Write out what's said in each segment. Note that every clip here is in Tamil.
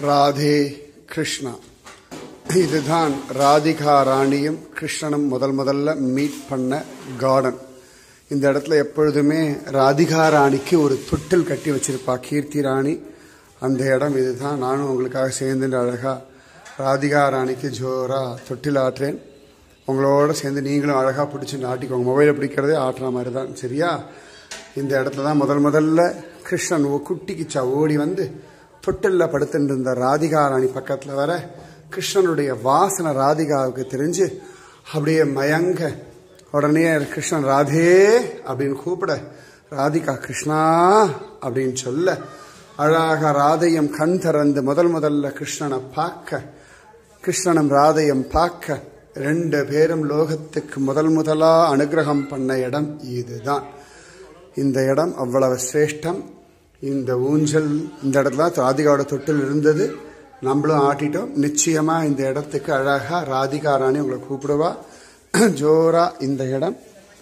ராதே கிருஷ்ணா இதுதான் ராதிகா ராணியும் கிருஷ்ணனும் முதல் முதல்ல மீட் பண்ண கார்டன் இந்த இடத்துல எப்பொழுதுமே ராதிகா ராணிக்கு ஒரு தொட்டில் கட்டி வச்சிருப்பா கீர்த்தி ராணி அந்த இடம் இதுதான் நானும் உங்களுக்காக சேர்ந்து அழகா ராதிகா ராணிக்கு ஜோரா தொட்டில் ஆட்டுறேன் உங்களோட சேர்ந்து நீங்களும் அழகா பிடிச்சி ஆட்டிக்கோங்க மொபைலை பிடிக்கிறதே ஆட்டுற மாதிரி தான் சரியா இந்த இடத்துல தான் முதல் முதல்ல கிருஷ்ணன் ஓ குட்டி கிச்சா ஓடி வந்து தொட்டில்ல படுத்துட்டு இருந்த ராதிகா ராணி பக்கத்துல வர கிருஷ்ணனுடைய வாசனை ராதிகாவுக்கு தெரிஞ்சு அப்படியே மயங்க உடனே கிருஷ்ணன் ராதே அப்படின்னு கூப்பிட ராதிகா கிருஷ்ணா அப்படின்னு சொல்ல அழகாக ராதையும் கண் திறந்து முதல் முதல்ல கிருஷ்ணனை பார்க்க கிருஷ்ணனும் ராதையும் பார்க்க ரெண்டு பேரும் லோகத்துக்கு முதல் முதலா அனுகிரகம் பண்ண இடம் இதுதான் இந்த இடம் அவ்வளவு சிரேஷ்டம் இந்த ஊஞ்சல் இந்த இடத்துல தான் ராதிகாவோட தொட்டில் இருந்தது நம்மளும் ஆட்டிட்டோம் நிச்சயமா இந்த இடத்துக்கு அழகா ராதிகா ராணி உங்களை கூப்பிடுவா ஜோரா இந்த இடம்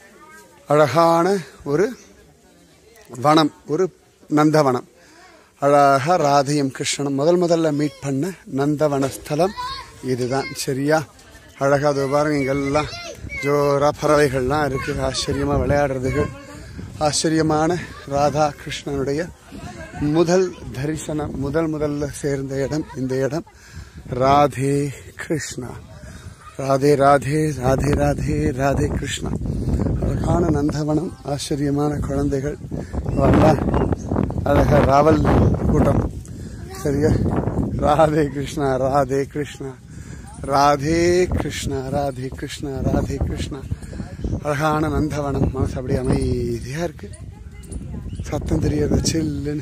அழகான ஒரு வனம் ஒரு நந்தவனம் அழகா ராதையும் கிருஷ்ணனும் முதல் முதல்ல மீட் பண்ண நந்தவன ஸ்தலம் இதுதான் சரியா அழகா அது பாருங்க இங்கெல்லாம் ஜோரா பறவைகள்லாம் இருக்கு ஆச்சரியமா விளையாடுறதுக்கு ஆச்சரியமான ராதா கிருஷ்ணனுடைய முதல் தரிசனம் முதல் முதல்ல சேர்ந்த இடம் இந்த இடம் ராதே கிருஷ்ணா ராதே ராதே ராதே ராதே ராதே கிருஷ்ணா அழகான நந்தவனம் ஆச்சரியமான குழந்தைகள் வரலாம் அழகா ராவல் கூட்டம் சரியா ராதே கிருஷ்ணா ராதே கிருஷ்ணா ராதே கிருஷ்ணா ராதே கிருஷ்ணா ராதே கிருஷ்ணா அழகான நந்தவனம் மனசு அப்படியே அமைதியா இருக்கு சத்தம் தெரியாது சில்லுன்னு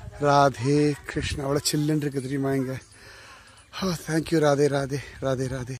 ராதே கிருஷ்ணா அவ்வளோ சில்லுன்னு இருக்கு தெரியுமா இங்க ஓ தேங்க்யூ ராதே ராதே ராதே ராதே